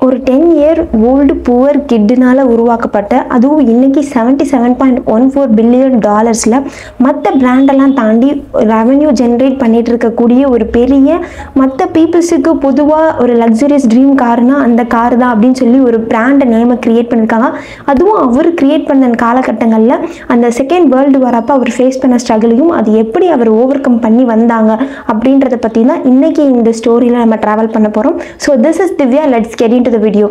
ஒரு ten year old poor கிட்டுனால உருவாக்கப்பட்ட அதுவும் இன்னைக்கு seventy seven point one four billion டாலர்ஸில் மற்ற பிராண்டெல்லாம் தாண்டி ரெவென்யூ ஜென்ரேட் பண்ணிட்டு இருக்கக்கூடிய ஒரு பெரிய மற்ற பீப்புள்ஸுக்கு பொதுவாக ஒரு லக்ஸரியஸ் ட்ரீம் கார்னா அந்த கார் தான் அப்படின்னு சொல்லி ஒரு பிராண்டை நேமை கிரியேட் பண்ணியிருக்காங்க அதுவும் அவர் கிரியேட் பண்ண காலகட்டங்களில் அந்த செகண்ட் வேர்ல்டு வரப்போ அவர் ஃபேஸ் பண்ண ஸ்ட்ரகிளையும் அது எப்படி அவர் ஓவர் கம் பண்ணி வந்தாங்க அப்படின்றத பற்றி தான் இன்னைக்கு இந்த ஸ்டோரியில் நம்ம ட்ராவல் பண்ண போகிறோம் so this is Divya let's get into the video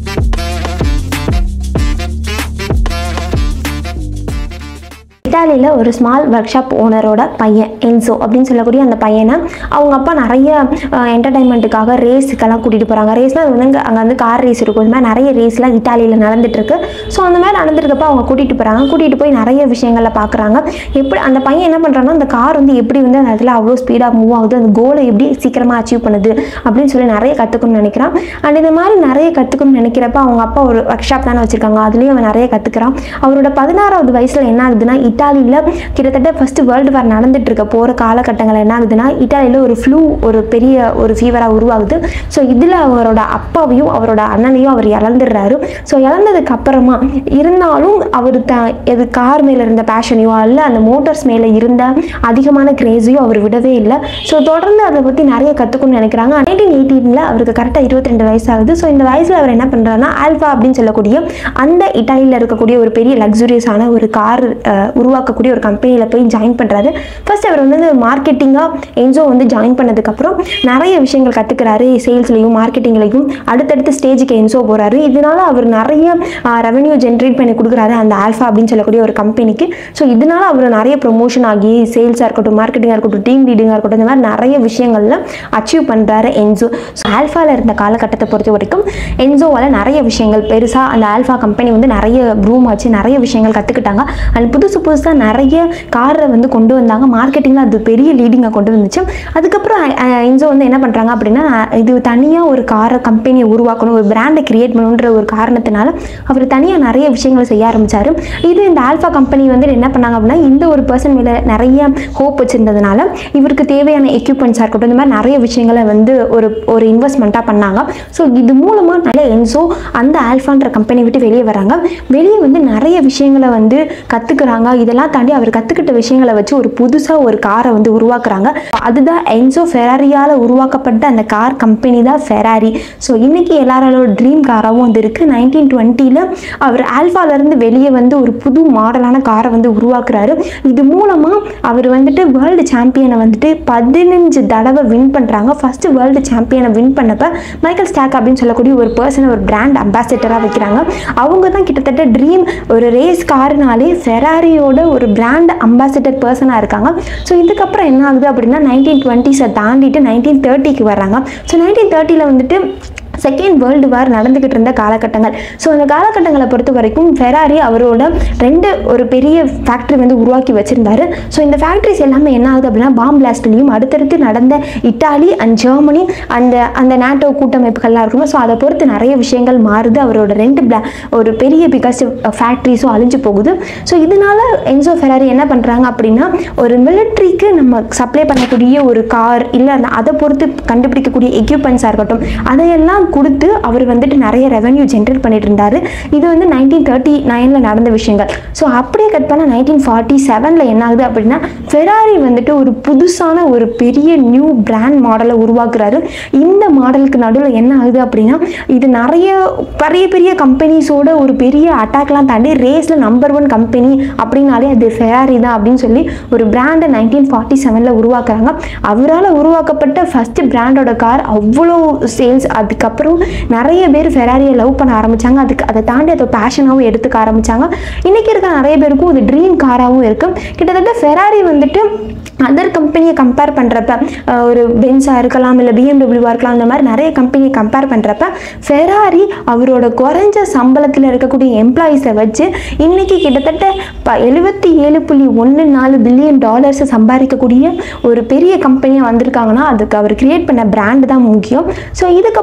இட்டாலியில் ஒரு ஸ்மால் ஒர்க் ஷாப் ஓனரோட பையன் என்சோ அப்படின்னு சொல்லக்கூடிய அந்த பையனை அவங்க அப்பா நிறைய என்டர்டைன்மெண்ட்டுக்காக ரேஸுக்கெல்லாம் கூட்டிகிட்டு போகிறாங்க ரேஸ்னால் அது வந்து அங்கே அங்கே வந்து கார் ரேஸ் இருக்கும் இது மாதிரி நிறைய ரேஸ்லாம் இட்டாலியில் நடந்துட்டுருக்கு ஸோ அந்த மாதிரி நடந்துருக்கப்ப அவங்க கூட்டிகிட்டு போகிறாங்க கூட்டிகிட்டு போய் நிறைய விஷயங்களை பார்க்குறாங்க எப்படி அந்த பையன் என்ன பண்ணுறான்னா அந்த கார் வந்து எப்படி வந்து அந்த இடத்துல அவ்வளோ ஸ்பீடாக மூவ் ஆகுது அந்த கோலை எப்படி சீக்கிரமாக அச்சீவ் பண்ணுது அப்படின்னு சொல்லி நிறைய கற்றுக்கணும்னு நினைக்கிறான் அண்ட் இந்த மாதிரி நிறைய கற்றுக்கணும்னு நினைக்கிறப்ப அவங்க அப்பா ஒரு ஒர்க் ஷாப் தானே வச்சுருக்காங்க அதுலேயும் அவன் நிறைய கற்றுக்கிறான் அவரோட பதினாறாவது வயசில் என்ன ஆகுதுன்னா இட்டாலியில் கிட்டத்தட்ட ஃபஸ்ட்டு வேர்ல்டு வார் நடந்துட்டு இருக்க போகிற காலகட்டங்கள் என்ன ஆகுதுன்னா இட்டாலியில் ஒரு ஃப்ளூ ஒரு பெரிய ஒரு ஃபீவராக உருவாகுது ஸோ இதில் அவரோட அப்பாவையும் அவரோட அண்ணனையும் அவர் இழந்துடுறாரு ஸோ இழந்ததுக்கு அப்புறமா இருந்தாலும் அவர் த எது கார் மேலே இருந்த பேஷனையோ அல்ல அந்த மோட்டார்ஸ் மேலே இருந்த அதிகமான கிரேஸையும் அவர் விடவே இல்லை ஸோ தொடர்ந்து அதை பற்றி நிறைய கற்றுக்கணும்னு நினைக்கிறாங்க நைன்டீன் எயிட்டீனில் அவருக்கு கரெக்டாக இருபத்தி ரெண்டு வயசு ஆகுது ஸோ இந்த வயசில் அவர் என்ன பண்ணுறாருன்னா ஆல்ஃபா அப்படின்னு சொல்லக்கூடிய அந்த இட்டாலியில் இருக்கக்கூடிய ஒரு பெரிய லக்ஸுரியஸான ஒரு கார் உருவாக்கக்கூடிய ஒரு கம்பெனியில் போய் ஜாயின் பண்ணுறாரு ஃபர்ஸ்ட் அவர் வந்து மார்க்கெட்டிங்காக என்ஜோ வந்து ஜாயின் பண்ணதுக்கப்புறம் நிறைய விஷயங்கள் கற்றுக்கிறாரு சேல்ஸ்லையும் மார்க்கெட்டிங்லையும் அடுத்தடுத்த ஸ்டேஜுக்கு என்ஜோ போகிறாரு இதனால அவர் நிறைய ரெவன்யூ ஜென்ரேட் பண்ணி கொடுக்குறாரு அந்த ஆல்ஃபா அப்படின்னு சொல்லக்கூடிய ஒரு கம்பெனிக்கு ஸோ இதனால அவர் நிறைய ப்ரொமோஷன் ஆகி சேல்ஸாக இருக்கட்டும் மார்க்கெட்டிங்காக இருக்கட்டும் டீம் லீடிங்காக இருக்கட்டும் இந்த மாதிரி நிறைய விஷயங்கள்ல அச்சீவ் பண்ணுறாரு என்ஜோ ஸோ ஆல்ஃபாவில் இருந்த காலகட்டத்தை பொறுத்த வரைக்கும் என்ஜோவால் நிறைய விஷயங்கள் பெருசாக அந்த ஆல்ஃபா கம்பெனி வந்து நிறைய ப்ரூம் ஆச்சு நிறைய விஷயங்கள் கற்றுக்கிட்டாங்க அண்ட் புதுசு புதுசாக நிறைய காரை வந்து கொண்டு வந்தாங்க மார்க்கெட்டிங்கில் அது பெரிய லீடிங்காக கொண்டு வந்துச்சு அதுக்கப்புறம் என்ஜோ வந்து என்ன பண்ணுறாங்க அப்படின்னா இது தனியாக ஒரு காரை கம்பெனியை உருவாக்கணும் ஒரு பிராண்டை கிரியேட் பண்ணணுன்ற ஒரு காரணத்தினால அவர் தனியாக நிறைய விஷயங்களை செய்ய ஆரம்பித்தார் இது இந்த ஆல்ஃபா கம்பெனி வந்து என்ன பண்ணாங்க அப்படின்னா இந்த ஒரு பர்சன் மேலே நிறைய ஹோப் வச்சுருந்ததுனால இவருக்கு தேவையான எக்யூப்மெண்ட்ஸாக இருக்கட்டும் இந்த மாதிரி நிறைய விஷயங்களை வந்து ஒரு ஒரு இன்வெஸ்ட்மெண்ட்டாக பண்ணாங்க ஸோ இது மூலமாக நிறைய என்சோ அந்த ஆல்ஃபான்ற கம்பெனி விட்டு வெளியே வராங்க வெளியே வந்து நிறைய விஷயங்களை வந்து கற்றுக்குறாங்க இதெல்லாம் தாண்டி அவர் கற்றுக்கிட்ட விஷயங்களை வச்சு ஒரு புதுசாக ஒரு காரை வந்து உருவாக்குறாங்க அதுதான் என்சோ ஃபெராரியால் உருவாக்கப்பட்ட அந்த கார் கம்பெனி தான் ஃபெராரி ஸோ இன்னைக்கு எல்லாரோட ட்ரீம் காராகவும் வந்து இருக்குது நைன்டீன் டுவெண்ட்டியில் அவர் ஆல்ஃபாலேருந்து வெளியே வந்து ஒரு புது மாடலான காரை வந்து உருவாக்குறாரு இது மூலமாக அவர் வந்துட்டு வேர்ல்டு சாம்பியனை வந்துட்டு பதினஞ்சு தடவை வின் பண்ணுறாங்க ஃபஸ்ட்டு வேர்ல்டு சாம்பியனை வின் பண்ணப்ப மைக்கேல் ஸ்டாக் அப்படின்னு சொல்லக்கூடிய ஒரு பர்சனை ஒரு பிராண்ட் அம்பாசிடராக வைக்கிறாங்க அவங்க தான் கிட்டத்தட்ட ட்ரீம் ஒரு ரேஸ் காருனாலே ஃபெராரியோட ஒரு பிராண்ட் அம்பாசிடர் பர்சனாக இருக்காங்க ஸோ இதுக்கப்புறம் என்ன ஆகுது அப்படின்னா நைன்டீன் டுவெண்ட்டிஸை தாண்டிட்டு நைன்டீன் தேர்ட்டிக்கு வர்றாங்க ஸோ நைன்டீன் தேர்ட்டியில் வந்துட்டு செகண்ட் வேர்ல்டு வார் நடந்துக்கிட்டு இருந்த காலகட்டங்கள் ஸோ அந்த காலகட்டங்களை பொறுத்த வரைக்கும் ஃபெராரி அவரோட ரெண்டு ஒரு பெரிய ஃபேக்ட்ரி வந்து உருவாக்கி வச்சுருந்தாரு ஸோ இந்த ஃபேக்ட்ரிஸ் எல்லாமே என்ன ஆகுது அப்படின்னா பாம் பிளாஸ்ட்லேயும் அடுத்தடுத்து நடந்த இட்டாலி அண்ட் ஜெர்மனி அந்த அந்த நாட்டோ கூட்டமைப்புகள்லாம் இருக்கும் ஸோ அதை பொறுத்து நிறைய விஷயங்கள் மாறுது அவரோட ரெண்டு பிளா ஒரு பெரிய பிகாஸ் ஃபேக்ட்ரிஸும் அழிஞ்சு போகுது ஸோ இதனால என்சோ ஃபெராரி என்ன பண்ணுறாங்க அப்படின்னா ஒரு மிலிட்ரிக்கு நம்ம சப்ளை பண்ணக்கூடிய ஒரு கார் இல்லை அந்த அதை பொறுத்து கண்டுபிடிக்கக்கூடிய எக்யூப்மெண்ட்ஸாக இருக்கட்டும் அதையெல்லாம் கொடுத்து அவர் வந்துட்டு நிறைய ரெவென்யூ ஜென்ரேட் பண்ணிட்டு இருந்தார் இது வந்து நைன்டீன் தேர்ட்டி நைனில் நடந்த விஷயங்கள் ஸோ அப்படியே கட் பண்ண நைன்டீன் ஃபார்ட்டி செவனில் என்ன ஆகுது அப்படின்னா ஃபெராரி வந்துட்டு ஒரு புதுசான ஒரு பெரிய நியூ பிராண்ட் மாடலை உருவாக்குறாரு இந்த மாடலுக்கு நடுவில் என்ன ஆகுது அப்படின்னா இது நிறைய பெரிய பெரிய கம்பெனிஸோட ஒரு பெரிய அட்டாக்லாம் தாண்டி ரேஸில் நம்பர் ஒன் கம்பெனி அப்படின்னாலே அது ஃபெராரி தான் அப்படின்னு சொல்லி ஒரு பிராண்டை நைன்டீன் ஃபார்ட்டி செவனில் உருவாக்குறாங்க அவரால் உருவாக்கப்பட்ட ஃபஸ்ட்டு பிராண்டோட கார் அவ்வளோ சேல்ஸ் அதுக்கப்புறம் நிறைய பேர் ஃபெராரியை லவ் பண்ண ஆரம்பிச்சாங்க அதுக்கு அதை தாண்டி அதை பேஷனாகவும் எடுத்துக்க ஆரம்பிச்சாங்க இன்றைக்கி இருக்க நிறைய பேருக்கும் இது ட்ரீம் காராகவும் இருக்குது கிட்டத்தட்ட ஃபெராரி வந்துட்டு அதர் கம்பெனியை கம்பேர் பண்ணுறப்ப ஒரு பென்ஸாக இருக்கலாம் இல்லை பிஎம்டபிள்யூவாக இருக்கலாம் அந்த மாதிரி நிறைய கம்பெனியை கம்பேர் பண்ணுறப்ப ஃபெராரி அவரோட குறைஞ்ச சம்பளத்தில் இருக்கக்கூடிய எம்ப்ளாயீஸை வச்சு இன்றைக்கி கிட்டத்தட்ட ப எழுபத்தி ஏழு புள்ளி ஒன்று நாலு பில்லியன் டாலர்ஸை சம்பாதிக்கக்கூடிய ஒரு பெரிய கம்பெனியாக வந்திருக்காங்கன்னா அதுக்கு அவர் கிரியேட் பண்ண பிராண்டு தான் முக்கியம் ஸோ இதுக்கப்புறம் என்ன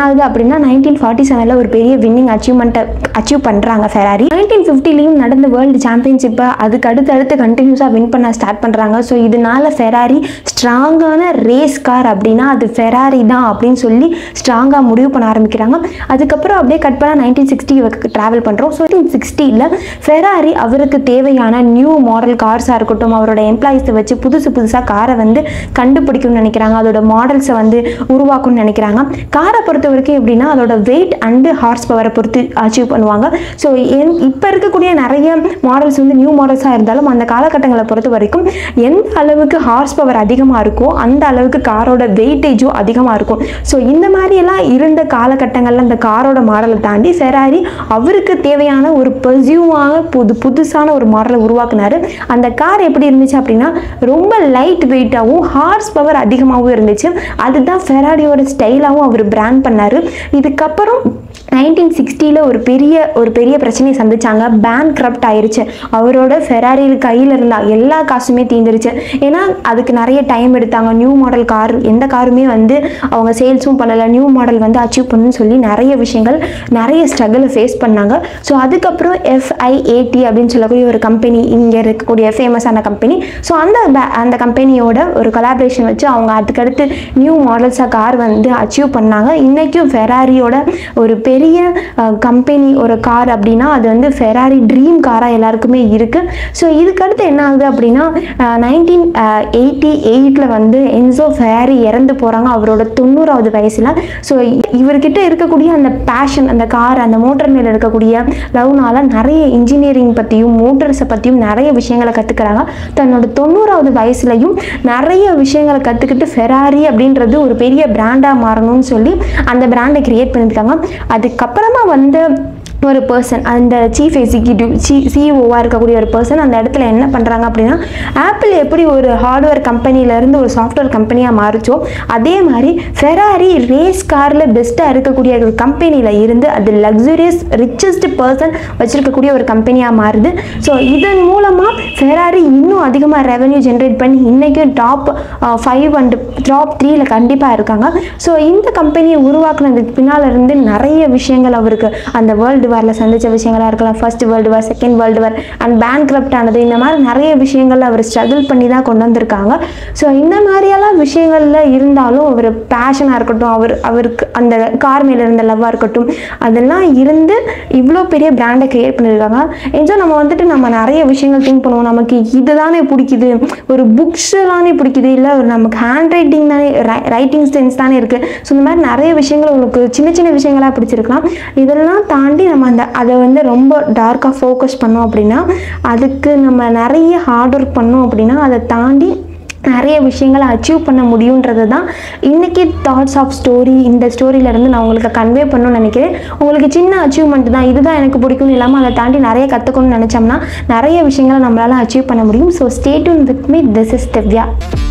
ஆகுது அப்படின்னா நைன்டீன் ஃபார்ட்டி செவனில் ஒரு பெரிய வின்னிங் அச்சீவ்மெண்ட்டை அச்சீவ் பண்ணுறாங்க ஃபெராரி நைன்டீன் ஃபிஃப்டிலையும் நடந்த வேர்ல்டு சாம்பியன்ஷிப்பை அதுக்கு அடுத்து அடுத்து கண்டினியூஸாக வின் பண்ண ஸ்டார்ட் பண்ணுறாங்க ஸோ இதனால ஃபெராரி ஸ்ட்ராங்கான ரேஸ் கார் அப்படின்னா அது ஃபெராரி தான் அப்படின்னு சொல்லி ஸ்ட்ராங்காக முடிவு பண்ண ஆரம்பிக்கிறாங்க அதுக்கப்புறம் அப்படியே கட் பண்ண நைன்டீன் சிக்ஸ்டி ட்ராவல் பண்ணுறோம் ஸோ நைன்டீன் சிக்ஸ்டியில் ஃபெராரி அவருக்கு தேவையான நியூ மாடல் கார்ஸாக இருக்கட்டும் அவரோட எம்ப்ளாயிஸை வச்சு புதுசு புதுசாக காரை வந்து கண்டுபிடிக்கணும்னு நினைக்கிறாங்க அதோட மாடல்ஸை வந்து உருவாக்கணும்னு நினைக்கிறாங்க காரை பொறுத்த வரைக்கும் எப்படின்னா அதோட வெயிட் அண்டு ஹார்ஸ் பவரை பொறுத்து அச்சீவ் பண்ணுவாங்க ஸோ இப்போ இருக்கக்கூடிய நிறைய மாடல்ஸ் வந்து நியூ மாடல்ஸாக இருந்தாலும் அந்த காலகட்டங்களை பொறுத்த வரைக்கும் எந்த அளவுக்கு ஹார்ஸ் பவர் அதிகமாக இருக்கோ அந்த அளவுக்கு காரோட வெயிட்டேஜும் அதிகமாக இருக்கும் ஸோ இந்த மாதிரியெல்லாம் இருந்த காலகட்டங்களில் அந்த காரோட மாடலை தாண்டி ஃபெராரி அவருக்கு தேவையான ஒரு பர்சியூவாக புது புதுசான ஒரு மாடலை உருவாக்குனாரு அந்த கார் எப்படி இருந்துச்சு அப்படின்னா ரொம்ப லைட் வெயிட்டாகவும் ஹார்ஸ் பவர் அதிகமாகவும் இருந்துச்சு அதுதான் ஃபெராரியோட ஸ்டைலாகவும் அவர் பிராண்ட் பண்ணார் இதுக்கப்புறம் நைன்டீன் சிக்ஸ்டியில் ஒரு பெரிய ஒரு பெரிய பிரச்சனையை சந்திச்சாங்க பேன் கரப்ட் ஆயிருச்சு அவரோட ஃபெராரி கையில் இருந்த எல்லா காசுமே தீந்துருச்சு ஏன்னா அதுக்கு நிறைய டைம் எடுத்தாங்க நியூ மாடல் கார் எந்த காருமே வந்து அவங்க சேல்ஸும் பண்ணலை நியூ மாடல் வந்து அச்சீவ் பண்ணணும்னு சொல்லி நிறைய விஷயங்கள் நிறைய ஸ்ட்ரகிளை ஃபேஸ் பண்ணாங்க ஸோ அதுக்கப்புறம் எஃப்ஐஏடி அப்படின்னு சொல்லக்கூடிய ஒரு கம்பெனி இங்கே இருக்கக்கூடிய ஃபேமஸான கம்பெனி ஸோ அந்த ba- அந்த கம்பெனியோட ஒரு கொலாபரேஷன் வச்சு அவங்க அதுக்கடுத்து நியூ மாடல்ஸாக கார் வந்து அச்சீவ் பண்ணாங்க இன்றைக்கும் ஃபெராரியோட ஒரு பெரிய கம்பெனி ஒரு கார் அப்படின்னா அது வந்து ஃபெராரி ட்ரீம் காராக எல்லாருக்குமே இருக்குது ஸோ இதுக்கடுத்து என்ன ஆகுது அப்படின்னா நைன்டீன் எயிட்டி எயிட்டில் வந்து என்சோ ஃபெராரி இறந்து போகிறாங்க அவரோட தொண்ணூறாவது வயசில் ஸோ இவர்கிட்ட இருக்கக்கூடிய அந்த பேஷன் அந்த கார் அந்த மோட்டர் மேலே இருக்கக்கூடிய லவ்னால நிறைய இன்ஜினியரிங் பற்றியும் மோட்டர்ஸை பற்றியும் நிறைய விஷயங்களை கற்றுக்கிறாங்க தன்னோட தொண்ணூறாவது வயசுலையும் நிறைய விஷயங்களை கற்றுக்கிட்டு ஃபெராரி அப்படின்றது ஒரு பெரிய பிராண்டாக மாறணும்னு சொல்லி அந்த பிராண்டை கிரியேட் பண்ணியிருக்காங்க அதுக்கப்புறமா வந்து ஒரு பர்சன் அந்த சீஃப் எக்ஸிக்யூட்டிவ் சி சிஇஓவாக இருக்கக்கூடிய ஒரு பர்சன் அந்த இடத்துல என்ன பண்ணுறாங்க அப்படின்னா ஆப்பிள் எப்படி ஒரு ஹார்ட்வேர் கம்பெனிலேருந்து ஒரு சாஃப்ட்வேர் கம்பெனியாக மாறுச்சோ அதே மாதிரி ஃபெராரி ரேஸ் காரில் பெஸ்ட்டாக இருக்கக்கூடிய ஒரு கம்பெனியில் இருந்து அது லக்ஸுரியஸ் ரிச்சஸ்ட் பர்சன் வச்சுருக்கக்கூடிய ஒரு கம்பெனியாக மாறுது ஸோ இதன் மூலமாக ஃபெராரி இன்னும் அதிகமாக ரெவென்யூ ஜென்ரேட் பண்ணி இன்றைக்கும் டாப் ஃபைவ் அண்ட் டாப் த்ரீல கண்டிப்பாக இருக்காங்க ஸோ இந்த கம்பெனியை உருவாக்குனதுக்கு பின்னால் இருந்து நிறைய விஷயங்கள் அவருக்கு அந்த வேர்ல்டு வாரில் சந்தித்த விஷயங்களாக இருக்கலாம் first world war second world war and bank ஆனது இந்த மாதிரி நிறைய விஷயங்கள் அவர் ஸ்ட்ரகிள் பண்ணி தான் கொண்டு வந்திருக்காங்க ஸோ இந்த மாதிரியெல்லாம் விஷயங்களில் இருந்தாலும் அவர் பேஷனாக இருக்கட்டும் அவர் அவருக்கு அந்த கார் மேலே இருந்த லவ்வாக இருக்கட்டும் அதெல்லாம் இருந்து இவ்வளோ பெரிய பிராண்டை கிரியேட் பண்ணியிருக்காங்க ஏஞ்சோ நம்ம வந்துட்டு நம்ம நிறைய விஷயங்கள் திங்க் பண்ணுவோம் நமக்கு இதுதானே பிடிக்குது ஒரு புக்ஸ் எல்லாமே பிடிக்குது இல்லை ஒரு நமக்கு ஹேண்ட் ரைட்டிங் தானே ரைட்டிங் சென்ஸ் தானே இருக்குது ஸோ இந்த மாதிரி நிறைய விஷயங்கள் உங்களுக்கு சின்ன சின்ன விஷயங்களாக பிடிச்சிருக்கலாம் இதெல்லாம் தாண்டி நம்ம அந்த அதை வந்து ரொம்ப டார்க்காக ஃபோக்கஸ் பண்ணோம் அப்படின்னா அதுக்கு நம்ம நிறைய ஹார்ட் ஒர்க் பண்ணோம் அப்படின்னா அதை தாண்டி நிறைய விஷயங்களை அச்சீவ் பண்ண முடியுன்றது தான் இன்றைக்கி தாட்ஸ் ஆஃப் ஸ்டோரி இந்த ஸ்டோரியிலேருந்து நான் உங்களுக்கு கன்வே பண்ணணும்னு நினைக்கிறேன் உங்களுக்கு சின்ன அச்சீவ்மெண்ட் தான் இதுதான் எனக்கு பிடிக்கும்னு இல்லாமல் அதை தாண்டி நிறைய கற்றுக்கணும்னு நினச்சோம்னா நிறைய விஷயங்களை நம்மளால் அச்சீவ் பண்ண முடியும் so stay tuned with me this is Divya